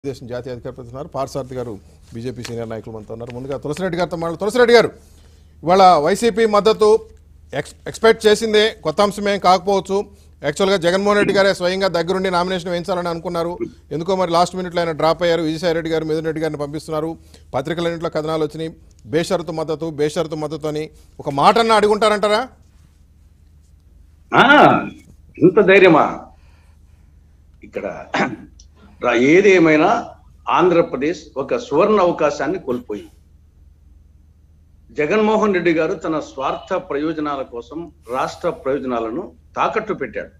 తెలుగుదేశం జాతీయ అధికార ప్రతినిధి పార్సారథి గారు బీజేపీ సీనియర్ నాయకులు మనతో ఉన్నారు ముందుగా తులసిరెడ్డి గారితో మాట్లాడు తులసిరెడ్డి గారు ఇవాళ వైసీపీ మద్దతు ఎక్స్ ఎక్స్పెక్ట్ చేసిందే కొత్త అంశమేం కాకపోవచ్చు యాక్చువల్గా జగన్మోహన్ రెడ్డి గారే స్వయంగా దగ్గరుండి నామినేషన్ వేయించాలని అనుకున్నారు ఎందుకో మరి లాస్ట్ మినిట్లో ఆయన డ్రాప్ అయ్యారు విజయసాయి రెడ్డి గారు మిథున్ రెడ్డి గారిని పంపిస్తున్నారు పత్రికలన్నింటిలో కథనాలు వచ్చినాయి బేషరతు మద్దతు బేషరతు మద్దతు అని ఒక మాటన్నా అడుగుంటారంటారా ఆ, ఇంత ధైర్యమా ఇక్కడ రా- ఏది ఏమైనా ఆంధ్రప్రదేశ్ ఒక సువర్ణ అవకాశాన్ని కోల్పోయింది జగన్మోహన్ రెడ్డి గారు తన స్వార్థ ప్రయోజనాల కోసం రాష్ట్ర ప్రయోజనాలను తాకట్టు పెట్టాడు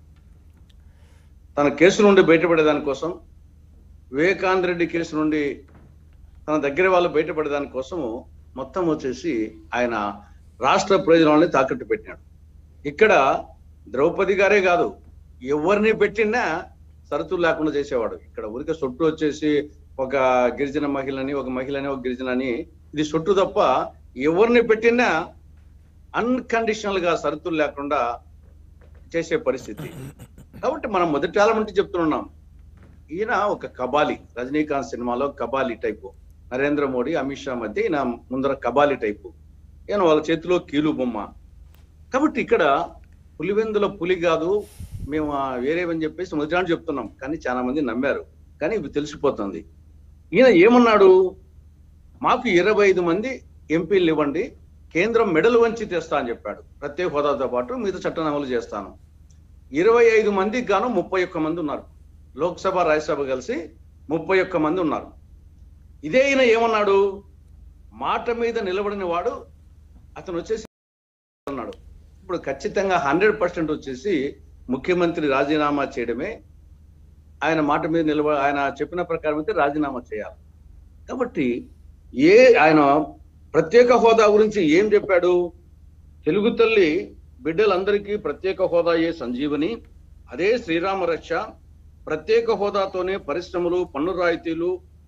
తన కేసు నుండి బయటపడేదాని కోసం వివేకానంద రెడ్డి కేసు నుండి తన దగ్గర వాళ్ళు బయటపడేదాని కోసము మొత్తం వచ్చేసి ఆయన రాష్ట్ర ప్రయోజనాలని తాకట్టు పెట్టాడు ఇక్కడ ద్రౌపది గారే కాదు ఎవరిని పెట్టినా షరతులు లేకుండా చేసేవాడు ఇక్కడ ఊరికే సొట్టు వచ్చేసి ఒక గిరిజన మహిళని ఒక మహిళని ఒక గిరిజనని ఇది సొట్టు తప్ప ఎవరిని పెట్టినా అన్కండిషనల్ గా షరతులు లేకుండా చేసే పరిస్థితి కాబట్టి మనం మొదటి కాలం నుండి చెప్తున్నాం ఈయన ఒక కబాలి రజనీకాంత్ సినిమాలో కబాలి టైపు నరేంద్ర మోడీ అమిత్ షా మధ్య ఈయన ముందర కబాలి టైపు ఈయన వాళ్ళ చేతిలో కీలు బొమ్మ కాబట్టి ఇక్కడ పులివెందుల పులి కాదు మేము ఆ వేరేవని చెప్పేసి మొదటి చెప్తున్నాం కానీ చాలా మంది నమ్మారు కానీ ఇవి తెలిసిపోతుంది ఈయన ఏమన్నాడు మాకు ఇరవై ఐదు మంది ఎంపీలు ఇవ్వండి కేంద్రం మెడలు వంచి తెస్తా అని చెప్పాడు ప్రత్యేక హోదాతో పాటు మిగతా చట్టం అమలు చేస్తాను ఇరవై ఐదు మందికి గాను ముప్పై ఒక్క మంది ఉన్నారు లోక్సభ రాజ్యసభ కలిసి ముప్పై ఒక్క మంది ఉన్నారు ఇదే ఈయన ఏమన్నాడు మాట మీద నిలబడిన వాడు అతను వచ్చేసి అన్నాడు ఇప్పుడు ఖచ్చితంగా హండ్రెడ్ పర్సెంట్ వచ్చేసి ముఖ్యమంత్రి రాజీనామా చేయడమే ఆయన మాట మీద నిలబ ఆయన చెప్పిన ప్రకారం అయితే రాజీనామా చేయాలి కాబట్టి ఏ ఆయన ప్రత్యేక హోదా గురించి ఏం చెప్పాడు తెలుగు తల్లి బిడ్డలందరికీ ప్రత్యేక హోదా ఏ సంజీవని అదే శ్రీరామ రక్ష ప్రత్యేక హోదాతోనే పరిశ్రమలు పన్ను రాయితీలు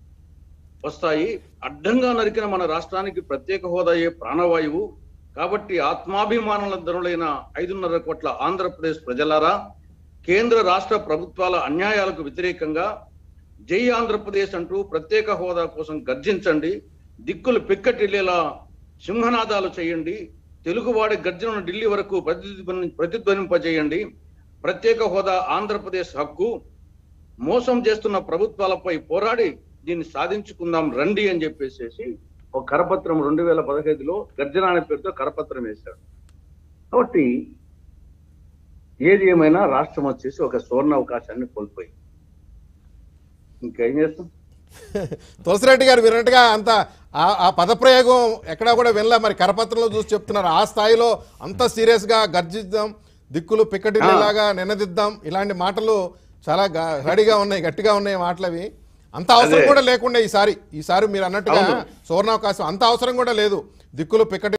వస్తాయి అడ్డంగా నరికిన మన రాష్ట్రానికి ప్రత్యేక హోదాయే ప్రాణవాయువు కాబట్టి ఆత్మాభిమానుల ధనులైన ఐదున్నర కోట్ల ఆంధ్రప్రదేశ్ ప్రజలారా కేంద్ర రాష్ట్ర ప్రభుత్వాల అన్యాయాలకు వ్యతిరేకంగా జై ఆంధ్రప్రదేశ్ అంటూ ప్రత్యేక హోదా కోసం గర్జించండి దిక్కులు పిక్కటిల్లేలా సింహనాదాలు చేయండి తెలుగువాడి గర్జనను ఢిల్లీ వరకు ప్రతిధ్వని ప్రతిధ్వనింపజేయండి ప్రత్యేక హోదా ఆంధ్రప్రదేశ్ హక్కు మోసం చేస్తున్న ప్రభుత్వాలపై పోరాడి దీన్ని సాధించుకుందాం రండి అని చెప్పేసి ఒక కరపత్రం రెండు వేల పదహైదులో గర్జన అనే పేరుతో కరపత్రం వేశాడు కాబట్టి ఏది ఏమైనా రాష్ట్రం వచ్చేసి ఒక సువర్ణ అవకాశాన్ని కోల్పోయింది ఇంకేం చేస్తాం తులసిరెడ్డి గారు విన్నట్టుగా అంత ఆ- ఆ పదప్రయోగం ఎక్కడా కూడా వినలే మరి కరపత్రంలో చూసి చెప్తున్నారు ఆ స్థాయిలో అంత సీరియస్గా గర్జిద్దాం దిక్కులు పిక్కటిల్లాగా నినదిద్దాం ఇలాంటి మాటలు చాలా గా- గడిగా ఉన్నాయి గట్టిగా ఉన్నాయి మాటలు అవి అంత అవసరం అదే. కూడా లేకుండా ఈసారి ఈసారి మీరు అన్నట్టుగా అవును. సువర్ణావకాశం అంత అవసరం కూడా లేదు దిక్కులు పిక్కటి